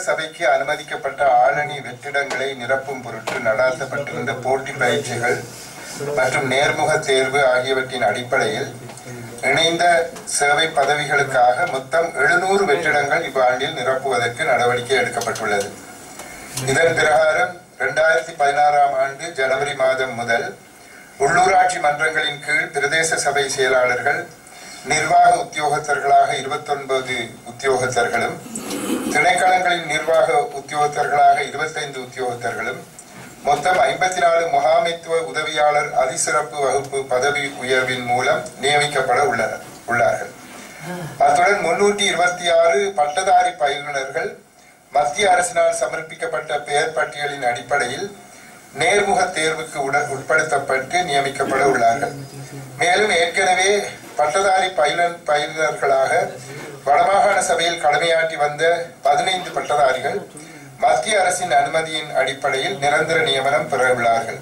சபைக்கு அனுமதிக்கப்பட்ட ஆளணி வெற்றிடங்களை நிரப்பும் பொருட்டு நடாத்தப்பட்டிருந்த போட்டி பயிற்சிகள் மற்றும் நேர்முக தேர்வு ஆகியவற்றின் அடிப்படையில் இணைந்த சேவை பதவிகளுக்காக மொத்தம் எழுநூறு வெற்றிடங்கள் இவ்வாண்டில் நிரப்புவதற்கு நடவடிக்கை எடுக்கப்பட்டுள்ளது இதன் பிரகாரம் இரண்டாயிரத்தி பதினாறாம் ஆண்டு ஜனவரி மாதம் முதல் உள்ளூராட்சி மன்றங்களின் கீழ் பிரதேச சபை செயலாளர்கள் நிர்வாக உத்தியோகத்தர்களாக இருபத்தொன்பது உத்தியோகத்தர்களும் திணைக்களங்களின் நிர்வாக உத்தியோகத்தர்களாக இருபத்தைந்து உத்தியோகத்தர்களும் மொத்தம் ஐம்பத்தி நாலு முகாமைத்துவ உதவியாளர் அதிசிறப்பு வகுப்பு பதவி உயர்வின் மூலம் நியமிக்கப்பட உள்ளனர் உள்ளார்கள் அத்துடன் முன்னூற்றி இருபத்தி ஆறு பட்டதாரி பயிலுனர்கள் மத்திய அரசினால் சமர்ப்பிக்கப்பட்ட பெயர் பட்டியலின் அடிப்படையில் நேர்முக தேர்வுக்கு உட- உட்படுத்தப்பட்டு நியமிக்கப்பட உள்ளார்கள் மேலும் ஏற்கனவே பட்டதாரி பயிலன் பயிலுனர்களாக வடமாகாண சபையில் கடமையாற்றி வந்த பதினைந்து பட்டதாரிகள் மத்திய அரசின் அனுமதியின் அடிப்படையில் நிரந்தர நியமனம் பெற உள்ளார்கள்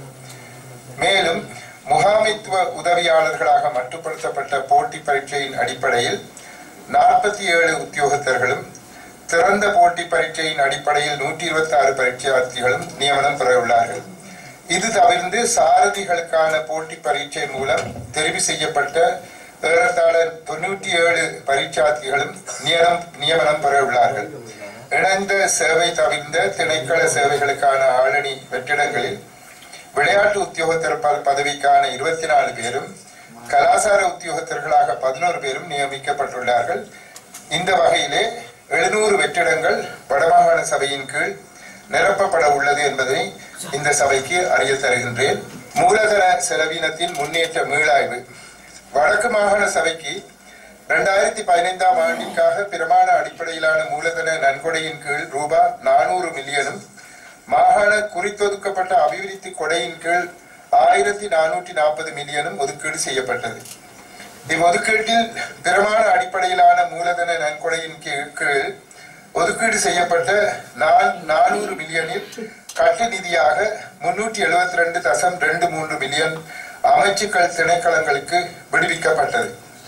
மேலும் முகாமைத்துவ உதவியாளர்களாக மட்டுப்படுத்தப்பட்ட போட்டி பரீட்சையின் அடிப்படையில் நாற்பத்தி ஏழு உத்தியோகத்தர்களும் திறந்த போட்டி பரீட்சையின் அடிப்படையில் நூற்றி இருபத்தி ஆறு பரீட்சார்த்திகளும் நியமனம் பெற உள்ளார்கள் இது தவிர்த்து சாரதிகளுக்கான போட்டி பரீட்சை மூலம் தெரிவு செய்யப்பட்ட ஏறத்தாழ தொண்ணூற்றி ஏழு பரீட்சார்த்திகளும் நியமனம் நியமனம் பெற உள்ளார்கள் இணைந்த சேவை தவிர்ந்த திணைக்கள சேவைகளுக்கான ஆளணி வெற்றிடங்களில் விளையாட்டு உத்தியோகத்தர் ப- பதவிக்கான இருபத்தி நாலு பேரும் கலாசார உத்தியோகத்தர்களாக பதினோரு பேரும் நியமிக்கப்பட்டுள்ளார்கள் இந்த வகையிலே எழுநூறு வெற்றிடங்கள் வடமாகாண சபையின் கீழ் நிரப்பப்பட உள்ளது என்பதை இந்த சபைக்கு அறிய தருகின்றேன் மூலதன செலவினத்தின் முன்னேற்ற மீளாய்வு வடக்கு மாகாண சபைக்கு இரண்டாயிரத்தி பதினைந்தாம் ஆண்டிற்காக பிரமாண அடிப்படையிலான மூலதன நன்கொடையின் கீழ் ரூபாய் நானூறு மில்லியனும் மாகாண குறித்தொதுக்கப்பட்ட அபிவிருத்தி கொடையின் கீழ் ஆயிரத்தி நானூற்றி நாற்பது மில்லியனும் ஒதுக்கீடு செய்யப்பட்டது இவ்வொதுக்கீட்டில் பிரமாண அடிப்படையிலான மூலதன நன்கொடையின் கீழ் கீழ் ஒதுக்கீடு செய்யப்பட்ட நான் நானூறு மில்லியனில் கட்டு நிதியாக முன்னூற்றி எழுபத்தி ரெண்டு தசம் ரெண்டு மூன்று மில்லியன் அமைச்சுக்கள் திணைக்களங்களுக்கு விடுவிக்கப்பட்டது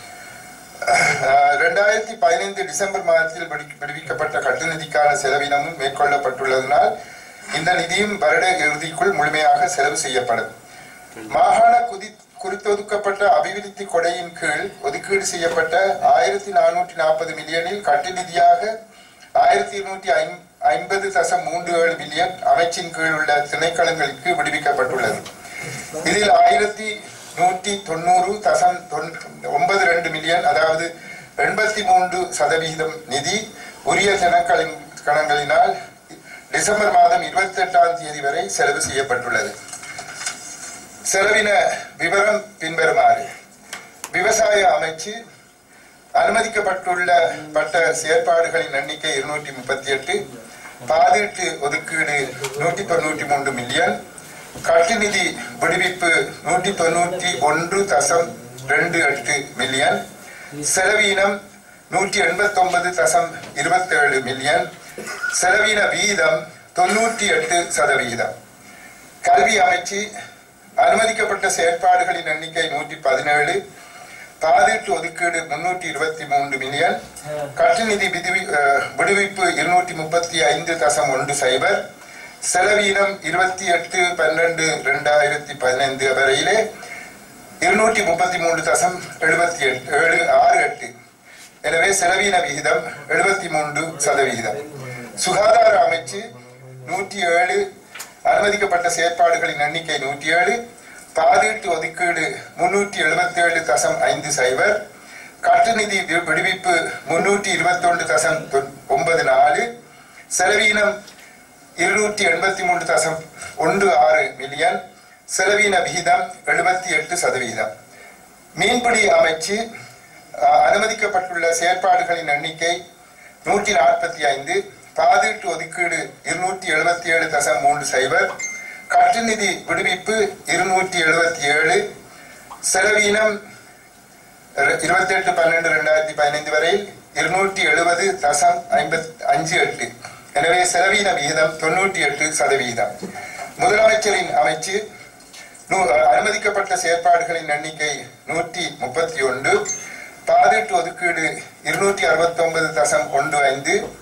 ரெண்டாயிரத்தி பதினைந்து டிசம்பர் மாதத்தில் விடு- விடுவிக்கப்பட்ட கட்டுநிதிக்கான செலவினமும் மேற்கொள்ளப்பட்டுள்ளதனால் இந்த நிதியும் வருட இறுதிக்குள் முழுமையாக செலவு செய்யப்படும் மாகாண குதி குறித்தொதுக்கப்பட்ட அபிவிருத்தி கொடையின் கீழ் ஒதுக்கீடு செய்யப்பட்ட ஆயிரத்தி நானூற்றி நாற்பது மில்லியனில் கட்டுநிதியாக ஆயிரத்தி இருநூற்றி ஐம்பது தசம் மூன்று ஏழு மில்லியன் அமைச்சின் கீழ் உள்ள திணைக்களங்களுக்கு விடுவிக்கப்பட்டுள்ளது இதில் ஆயிரத்தி நூற்றி தொண்ணூறு தசம் தொன்- ஒன்பது ரெண்டு மில்லியன் அதாவது எண்பத்தி மூன்று சதவிகிதம் நிதி உரிய திணைக்களின் கணங்களினால் டிசம்பர் மாதம் இருபத்தி எட்டாம் தேதி வரை செலவு செய்யப்பட்டுள்ளது செலவின விவரம் பின்வருமாறு விவசாய அமைச்சு அனுமதிக்கப்பட்டுள்ள பட்ட செயற்பாடுகளின் எண்ணிக்கை இருநூற்றி முப்பத்தி எட்டு பாதீட்டு ஒதுக்கீடு நூற்றி தொண்ணூற்றி மூன்று மில்லியன் கட்டுநிதி விடுவிப்பு நூற்றி தொண்ணூற்றி ஒன்று தசம் ரெண்டு எட்டு மில்லியன் செலவீனம் நூற்றி எண்பத்தி ஒன்பது தசம் இருபத்தேழு மில்லியன் செலவீன வீதம் தொண்ணூற்றி எட்டு சதவிகிதம் கல்வி அமைச்சு அனுமதிக்கப்பட்ட செயற்பாடுகளின் எண்ணிக்கை நூற்றி பதினேழு பாதீட்டு ஒதுக்கீடு முன்னூற்றி இருபத்தி மூன்று மில்லியன் கட்டுநிதி விடுவி- அஹ், விடுவிப்பு இருநூற்றி முப்பத்தி ஐந்து தசம் ஒன்று சைபர் செலவீனம் இருபத்தி எட்டு பன்னெண்டு ரெண்டாயிரத்தி பதினைந்து வரையிலே இருநூற்றி முப்பத்தி மூன்று தசம் எழுபத்தி எட்டு ஏழு ஆறு எட்டு எனவே செலவீன விகிதம் எழுபத்தி மூன்று சதவிகிதம் சுகாதார அமைச்சு நூற்றி ஏழு அனுமதிக்கப்பட்ட செயற்பாடுகளின் எண்ணிக்கை நூற்றி ஏழு பாதீட்டு ஒதுக்கீடு முன்னூற்றி எழுபத்தி ஏழு தசம் ஐந்து சைபர் கட்டுநிதி வி- விடுவிப்பு முன்னூற்றி இருபத்தி ஒன்று தசம் தொ- ஒன்பது நாலு செலவீனம் இருநூற்றி எண்பத்தி மூன்று தசம் ஒன்று ஆறு மில்லியன் செலவீன விகிதம் எழுபத்தி எட்டு சதவிகிதம் மீன்பிடி அமைச்சு அஹ், அனுமதிக்கப்பட்டுள்ள செயற்பாடுகளின் எண்ணிக்கை நூற்றி நாற்பத்தி ஐந்து பாதீட்டு ஒதுக்கீடு இருநூற்றி எழுபத்தி ஏழு தசம் மூன்று சைபர் கட்டுநிதி விடுவிப்பு இருநூற்றி எழுபத்தி ஏழு செலவீனம் இருபத்தி எட்டு பன்னெண்டு ரெண்டாயிரத்தி பதினைந்து வரையில் இருநூற்றி எழுபது தசம் ஐம்பத் அஞ்சு எட்டு எனவே செலவீன விகிதம் தொண்ணூற்றி எட்டு சதவிகிதம் முதலமைச்சரின் அமைச்சு நூ- அனுமதிக்கப்பட்ட செயற்பாடுகளின் எண்ணிக்கை நூற்றி முப்பத்தி ஒன்று பாதீட்டு ஒதுக்கீடு இருநூற்றி அறுபத்தி ஒன்பது தசம் ஒன்று ஐந்து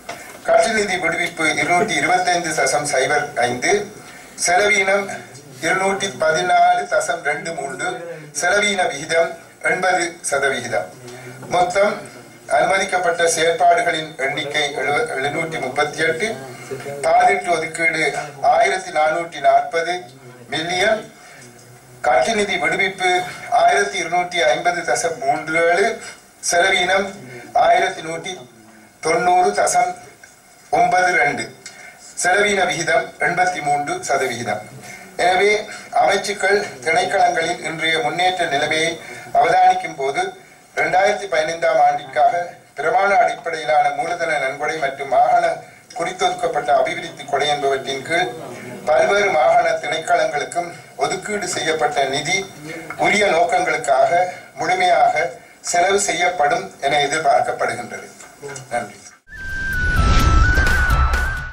கட்சி நிதி விடுவிப்பு இருநூற்றி இருபத்தைந்து தசம் சைபர் ஐந்து செலவீனம் இருநூற்றி பதினாலு தசம் ரெண்டு மூன்று செலவீன விகிதம் எண்பது சதவிகிதம் மொத்தம் அனுமதிக்கப்பட்ட செயற்பாடுகளின் எண்ணிக்கை எழுநூற்றி முப்பத்தி எட்டு தாதிட்டு ஒதுக்கீடு ஆயிரத்தி நானூற்றி நாற்பது மில்லியன் கட்சி நிதி விடுவிப்பு ஆயிரத்தி இருநூற்றி ஐம்பது தசம் மூன்று ஏழு செலவீனம் ஆயிரத்தி நூற்றி தொண்ணூறு தசம் ஒன்பது ரெண்டு செலவீன விகிதம் எண்பத்தி மூன்று சதவிகிதம் எனவே அமைச்சுக்கள் திணைக்களங்களின் இன்றைய முன்னேற்ற நிலைமையை அவதானிக்கும் போது இரண்டாயிரத்தி பதினைந்தாம் ஆண்டிற்காக பிரமாண அடிப்படையிலான மூலதன நன்கொடை மற்றும் மாகாண குறித்தொதுக்கப்பட்ட அபிவிருத்தி கொடை என்பவற்றின் கீழ் பல்வேறு மாகாண திணைக்களங்களுக்கும் ஒதுக்கீடு செய்யப்பட்ட நிதி உரிய நோக்கங்களுக்காக முழுமையாக செலவு செய்யப்படும் என எதிர்பார்க்கப்படுகின்றது நன்றி